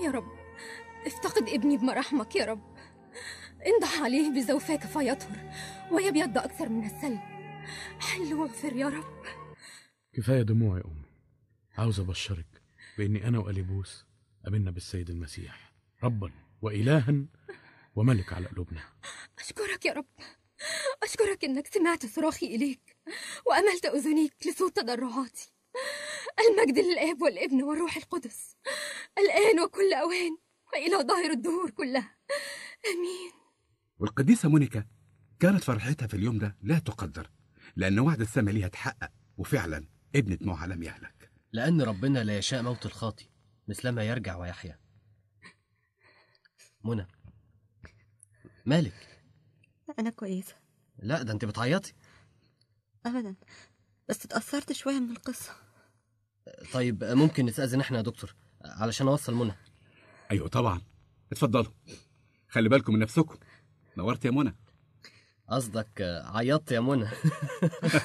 يا رب افتقد ابني بمراحمك يا رب انضح عليه بزوفاك فيطهر ويبيض أكثر من الثلج حل واغفر يا رب كفاية دموع يا أمي عاوز أبشرك بإني أنا وأليبوس قابلنا بالسيد المسيح ربا وإلها وملك على قلوبنا أشكرك يا رب أشكرك إنك سمعت صراخي إليك وأملت أذنيك لصوت تضرعاتي المجد للآب والابن والروح القدس الآن وكل أوان وإلى ظاهر الدهور كلها آمين والقديسة مونيكا كانت فرحتها في اليوم ده لا تقدر لأن وعد السماء ليها اتحقق وفعلا ابنة نوح لم يهلك لأن ربنا لا يشاء موت الخاطي مثلما يرجع ويحيا منى مالك أنا كويسة لا ده انت بتعيطي أبدا بس اتأثرت شوية من القصة طيب ممكن نستأذن احنا يا دكتور علشان اوصل منى أيوة طبعا اتفضلوا خلي بالكم من نفسكم نورت يا منى قصدك عيطت يا منى